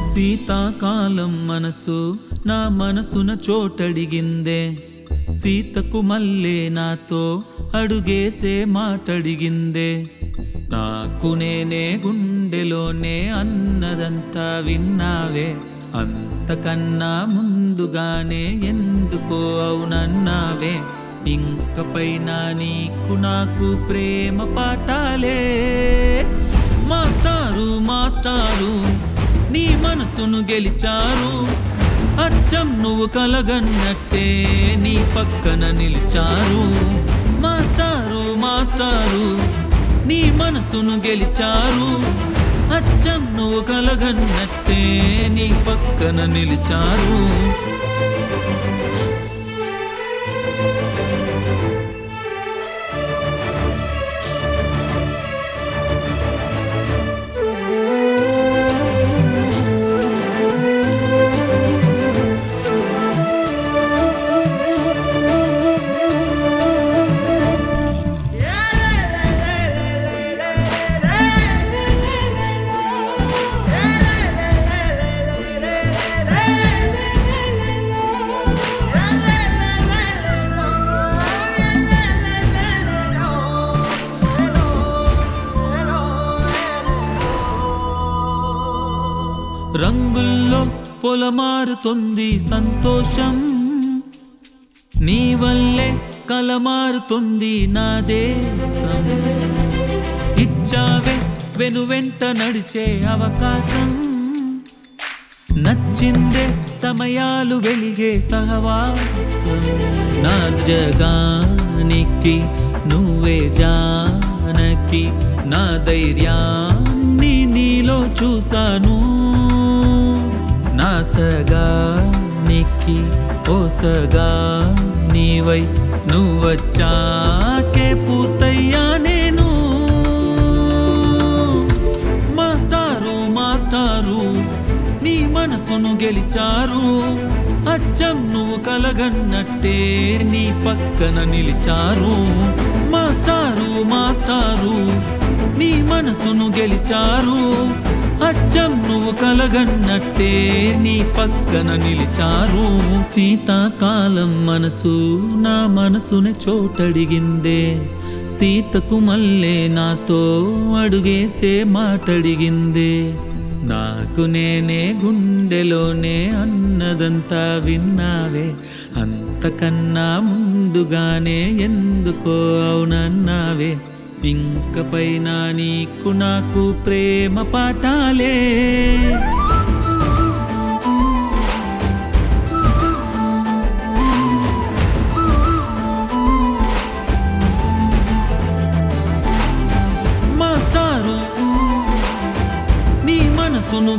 శీతాకాలం మనసు నా మనసున చోటడిగిందే సీతకు మల్లే నాతో అడుగేసే మాటడిగిందే నాకు నేనే గుండెలోనే అన్నదంతా విన్నావే అంతకన్నా ముందుగానే ఎందుకో అవునన్నావే ఇంక పైన నీకు నాకు ప్రేమ పాఠాలే మాస్టారు మాస్టారు నీ మనసును గెలిచారు అచ్చం నువ్వు కలగన్నట్టే నీ పక్కన నిలిచారు మాస్టారు మాస్టారు నీ మనసును గెలిచారు అచ్చం నువ్వు కలగన్నట్టే నీ పక్కన నిలిచారు రంగుల్లో పొలమారుతుంది సంతోషం నీ వల్లే కలమారుతుంది నా దేశం ఇచ్చావే వెనువెంట నడిచే అవకాశం నచ్చిందే సమయాలు వెలిగే సహవాసం నా జగానికి నువ్వే జానకి నా ధైర్యాన్ని నీలో చూశాను నా సగానికి ఓ సగా నీవై నువ్వచ్చాకే పూర్తయ్యా నేను మాస్టారు మాస్టారు నీ మనసును గెలిచారు అచ్చం నువ్వు కలగన్నట్టే నీ పక్కన నిలిచారు మాస్టారు మాస్టారు నీ మనసును గెలిచారు అచ్చం నువ్వు కలగన్నట్టే నీ పక్కన నిలిచారు శీతాకాలం మనసు నా మనసుని చోటడిగిందే సీతకు మల్లే నాతో అడుగేసే మాటడిగిందే నాకు నేనే గుండెలోనే అన్నదంతా విన్నావే అంతకన్నా ముందుగానే ఎందుకో అవునన్నావే ఇంక పైన నీకు నాకు ప్రేమ పాఠాలే మాస్టారు నీ మనసును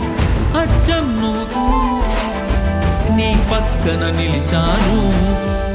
అచ్చం నువ్వు నీ పక్కన నిలిచారు